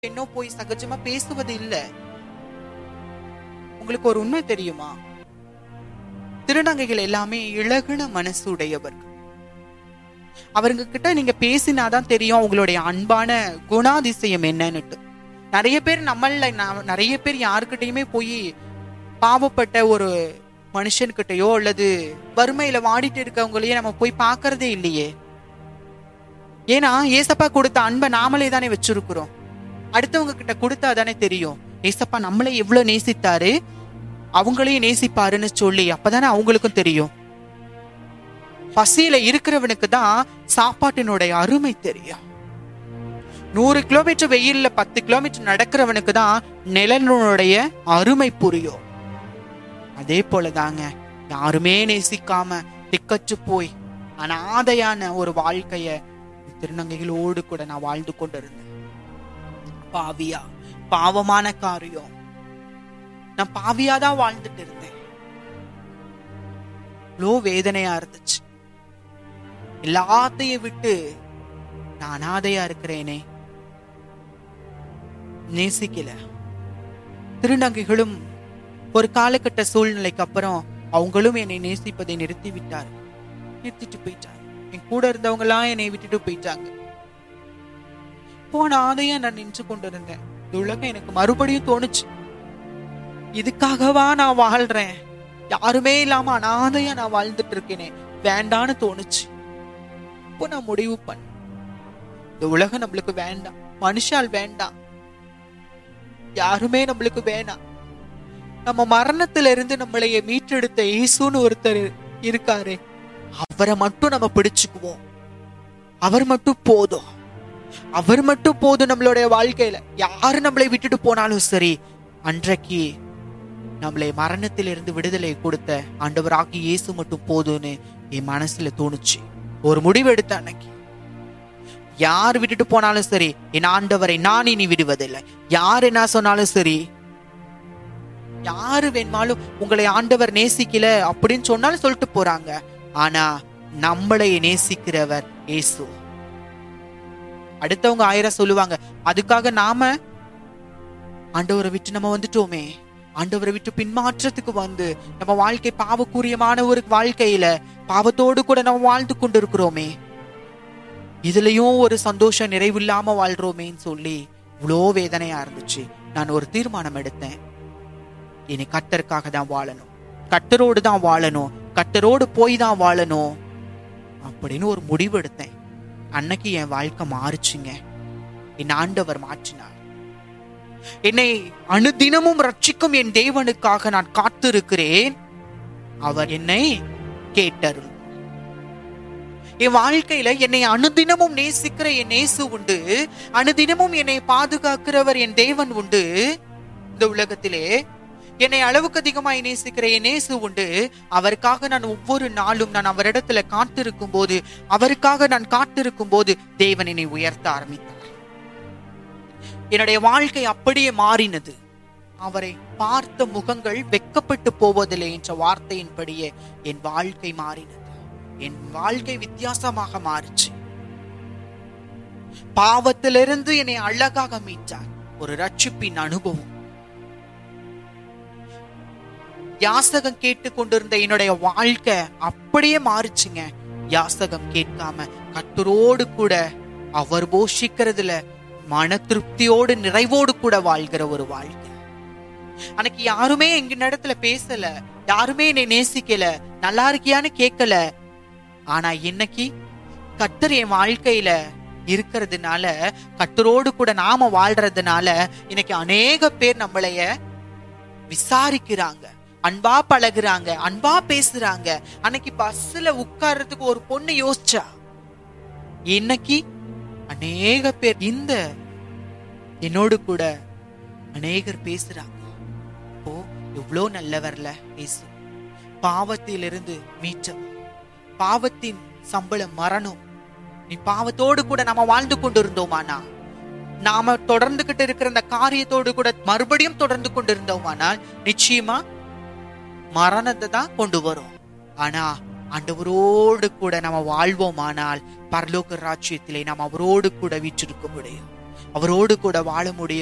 பெண்ணோ போய் சகஜமா பேசுவது இல்ல உங்களுக்கு ஒரு உண்மை தெரியுமா திருநங்கைகள் எல்லாமே இழகுன மனசு உடையவர்கள் அவருங்க கிட்ட நீங்க பேசினாதான் தெரியும் அவங்களுடைய அன்பான குணாதிசயம் என்னன்னுட்டு நிறைய பேர் நம்மள ந- நிறைய பேர் யாருக்கிட்டயுமே போய் பாவப்பட்ட ஒரு மனுஷன்கிட்டயோ அல்லது வறுமையில வாடிட்டு இருக்கவங்களையே நம்ம போய் பார்க்கறதே இல்லையே ஏன்னா ஏசப்பா கொடுத்த அன்பை நாமளே தானே வச்சிருக்கிறோம் அடுத்தவங்க கிட்ட கொடுத்தா தானே தெரியும் ஏசப்பா நம்மளை எவ்வளவு நேசித்தாரு அவங்களையும் நேசிப்பாருன்னு சொல்லி அப்பதானே அவங்களுக்கும் தெரியும் பசியில இருக்கிறவனுக்கு தான் சாப்பாட்டினுடைய அருமை தெரியும் நூறு கிலோமீட்டர் வெயில்ல பத்து கிலோமீட்டர் நடக்கிறவனுக்கு தான் நிலனுடைய அருமை புரியும் அதே போலதாங்க யாருமே நேசிக்காம திக்கச்சு போய் அனாதையான ஒரு வாழ்க்கைய திருநங்கைகளோடு கூட நான் வாழ்ந்து கொண்டிருந்தேன் பாவியா பாவமான காரியம் நான் பாவியா தான் வாழ்ந்துட்டு இருந்தேன் இவ்வளோ வேதனையா இருந்துச்சு எல்லாத்தையும் விட்டு நான் அனாதையா இருக்கிறேனே நேசிக்கல திருநங்கைகளும் ஒரு காலகட்ட சூழ்நிலைக்கு அப்புறம் அவங்களும் என்னை நேசிப்பதை நிறுத்தி விட்டார் நிறுத்திட்டு போயிட்டாங்க என் கூட இருந்தவங்க எல்லாம் என்னை விட்டுட்டு போயிட்டாங்க போன ஆதையா நான் நின்று கொண்டிருந்தேன் இந்த உலகம் எனக்கு மறுபடியும் தோணுச்சு இதுக்காகவா நான் வாழ்றேன் யாருமே இல்லாம அனாதையா நான் வாழ்ந்துட்டு இருக்கேனே வேண்டான்னு தோணுச்சு இப்போ நான் முடிவு பண்ண இந்த உலகம் நம்மளுக்கு வேண்டாம் மனுஷால் வேண்டாம் யாருமே நம்மளுக்கு வேணாம் நம்ம மரணத்துல இருந்து நம்மளைய மீட்டெடுத்த இயேசுன்னு ஒருத்தர் இருக்காரு அவரை மட்டும் நம்ம பிடிச்சுக்குவோம் அவர் மட்டும் போதும் அவர் மட்டும் போதும் நம்மளுடைய வாழ்க்கையில யாரு நம்மளை விட்டுட்டு போனாலும் சரி அன்றைக்கு நம்மளை மரணத்திலிருந்து விடுதலை கொடுத்த ஆண்டவராகி இயேசு மட்டும் போதும்னு என் மனசுல தோணுச்சு ஒரு முடிவு எடுத்த அன்னைக்கு யார் விட்டுட்டு போனாலும் சரி என் ஆண்டவரை நான் இனி விடுவதில்லை யார் என்ன சொன்னாலும் சரி யாரு வேணுமாலும் உங்களை ஆண்டவர் நேசிக்கல அப்படின்னு சொன்னாலும் சொல்லிட்டு போறாங்க ஆனா நம்மளை நேசிக்கிறவர் இயேசு அடுத்தவங்க ஆயிரம் சொல்லுவாங்க அதுக்காக நாம ஆண்டவரை விட்டு நம்ம வந்துட்டோமே ஆண்டவரை விட்டு பின்மாற்றத்துக்கு வந்து நம்ம வாழ்க்கை பாவக்கூரியமான ஒரு வாழ்க்கையில பாவத்தோடு கூட நம்ம வாழ்ந்து கொண்டு இருக்கிறோமே இதுலயும் ஒரு சந்தோஷம் நிறைவில்லாம வாழ்றோமேன்னு சொல்லி இவ்வளோ வேதனையா இருந்துச்சு நான் ஒரு தீர்மானம் எடுத்தேன் இனி கட்டருக்காக தான் வாழணும் கட்டரோடு தான் வாழணும் கட்டரோடு போய் தான் வாழணும் அப்படின்னு ஒரு முடிவு எடுத்தேன் அன்னைக்கு என் வாழ்க்கை மாறுச்சுங்க என் ஆண்டவர் மாற்றினார் என்னை அனுதினமும் ரட்சிக்கும் என் தேவனுக்காக நான் காத்திருக்கிறேன் அவர் என்னை கேட்டருள் என் வாழ்க்கையில என்னை அனுதினமும் நேசிக்கிற என் நேசு உண்டு அனுதினமும் என்னை பாதுகாக்கிறவர் என் தேவன் உண்டு இந்த உலகத்திலே என்னை அளவுக்கு அதிகமாய் நேசிக்கிற என் நேசு உண்டு அவருக்காக நான் ஒவ்வொரு நாளும் நான் அவரிடத்துல காத்திருக்கும் போது அவருக்காக நான் காத்திருக்கும் போது தேவன் என்னை உயர்த்த ஆரம்பித்தார் என்னுடைய வாழ்க்கை அப்படியே மாறினது அவரை பார்த்த முகங்கள் வெக்கப்பட்டு போவதில்லை என்ற வார்த்தையின்படியே என் வாழ்க்கை மாறினது என் வாழ்க்கை வித்தியாசமாக மாறுச்சு பாவத்திலிருந்து என்னை அழகாக மீட்டார் ஒரு ரட்சிப்பின் அனுபவம் யாசகம் கேட்டு கொண்டிருந்த என்னுடைய வாழ்க்கை அப்படியே மாறுச்சுங்க யாசகம் கேட்காம கத்தரோடு கூட அவர் போஷிக்கிறதுல மன திருப்தியோடு நிறைவோடு கூட வாழ்கிற ஒரு வாழ்க்கை அன்னைக்கு யாருமே எங்க இடத்துல பேசல யாருமே என்னை நேசிக்கல நல்லா இருக்கியான்னு கேட்கல ஆனா இன்னைக்கு கத்தர் என் வாழ்க்கையில இருக்கிறதுனால கத்தரோடு கூட நாம வாழ்றதுனால இன்னைக்கு அநேக பேர் நம்மளைய விசாரிக்கிறாங்க அன்பா பழகுறாங்க அன்பா பேசுறாங்க அன்னைக்கு பஸ்ல உட்கார்றதுக்கு ஒரு பொண்ணு யோசிச்சா இன்னைக்கு அநேக பேர் இந்த என்னோடு கூட அநேகர் பேசுறாங்க இப்போ எவ்வளோ நல்லவர்ல இயேசு பாவத்திலிருந்து மீட்டவர் பாவத்தின் சம்பளம் மரணம் நீ பாவத்தோடு கூட நாம வாழ்ந்து கொண்டிருந்தோமானா நாம தொடர்ந்துகிட்டு இருக்கிற அந்த காரியத்தோடு கூட மறுபடியும் தொடர்ந்து கொண்டிருந்தோமானால் நிச்சயமா மரணத்தை தான் கொண்டு வரும் ஆனா ஆண்டவரோடு கூட நம்ம வாழ்வோமானால் பரலோக ராஜ்யத்திலே நாம் அவரோடு கூட வீற்றிருக்க முடியும் அவரோடு கூட வாழ முடியும்